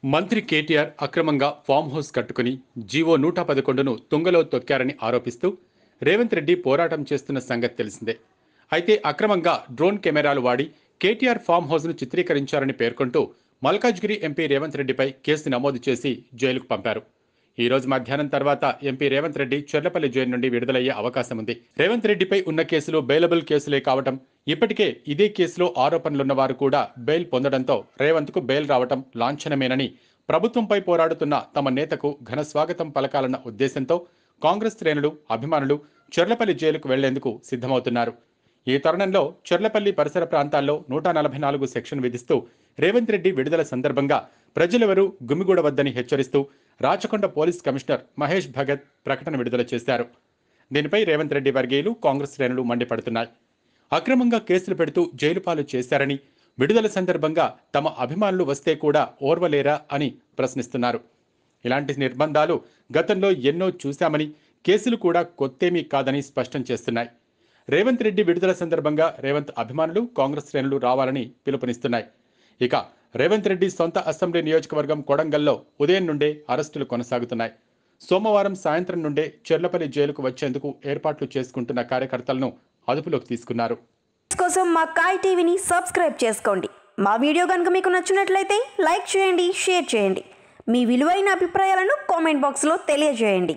మంత్రి కేటీఆర్ అక్రమంగా farm house కట్టుకుని జీవో నూట పదకొండును తుంగలో తొక్కారని ఆరోపిస్తూ రేవంత్ రెడ్డి పోరాటం చేస్తున్న సంగతి తెలిసిందే అయితే అక్రమంగా డ్రోన్ కెమెరాలు వాడి కేటీఆర్ ఫామ్ హౌస్ను చిత్రీకరించారని పేర్కొంటూ మల్కాజ్గిరి ఎంపీ రేవంత్ రెడ్డిపై కేసు నమోదు చేసి జైలుకు పంపారు ఈ రోజు మధ్యాహ్నం తర్వాత ఎంపీ రేవంత్ రెడ్డి చెర్లపల్లి జైలు నుండి విడుదలయ్యే అవకాశం ఉంది రేవంత్ రెడ్డిపై ఉన్న కేసులు బెయిలబుల్ కేసులే కావటం ఇప్పటికే ఇదే కేసులో ఆరోపణలున్న వారు కూడా బెయిల్ పొందడంతో రేవంత్కు బెయిల్ రావటం లాంఛనమేనని ప్రభుత్వంపై పోరాడుతున్న తమ నేతకు ఘన స్వాగతం పలకాలన్న ఉద్దేశంతో కాంగ్రెస్ శ్రేణులు అభిమానులు చెర్లపల్లి జైలుకు వెళ్లేందుకు సిద్ధమవుతున్నారు ఈ తరుణంలో చెర్లపల్లి పరిసర ప్రాంతాల్లో నూట నలభై నాలుగు సెక్షన్ విధిస్తూ రేవంత్ రెడ్డి విడుదల సందర్భంగా ప్రజలెవరూ గుమిగూడవద్దని హెచ్చరిస్తూ రాచకొండ పోలీస్ కమిషనర్ మహేష్ భగత్ ప్రకటన విడుదల చేశారు దీనిపై రేవంత్ రెడ్డి వర్గీయులు కాంగ్రెస్ శ్రేణులు మండిపడుతున్నాయి అక్రమంగా కేసులు పెడుతూ జైలు పాలు చేశారని విడుదల సందర్భంగా తమ అభిమానులు వస్తే కూడా ఓర్వలేరా అని ప్రశ్నిస్తున్నారు ఇలాంటి నిర్బంధాలు గతంలో ఎన్నో చూశామని కేసులు కూడా కొత్తేమీ కాదని స్పష్టం చేస్తున్నాయి రేవంత్ రెడ్డి విడుదల సందర్భంగా రేవంత్ అభిమానులు కాంగ్రెస్ శ్రేణులు రావాలని పిలుపునిస్తున్నాయి ఇక రేవంత్ రెడ్డి సొంత అసెంబ్లీ నియోజకవర్గం కొడంగల్లో ఉదయం నుండే అరెస్టులు కొనసాగుతున్నాయి సోమవారం సాయంత్రం నుండే చెర్లపల్లి జైలుకు వచ్చేందుకు ఏర్పాట్లు చేసుకుంటున్న కార్యకర్తలను అదుపులోకి తీసుకున్నారు కోసం మా కాయ్ టీవీని సబ్స్క్రైబ్ చేసుకోండి మా వీడియో కనుక మీకు నచ్చినట్లయితే లైక్ చేయండి షేర్ చేయండి మీ విలువైన అభిప్రాయాలను కామెంట్ బాక్స్లో తెలియజేయండి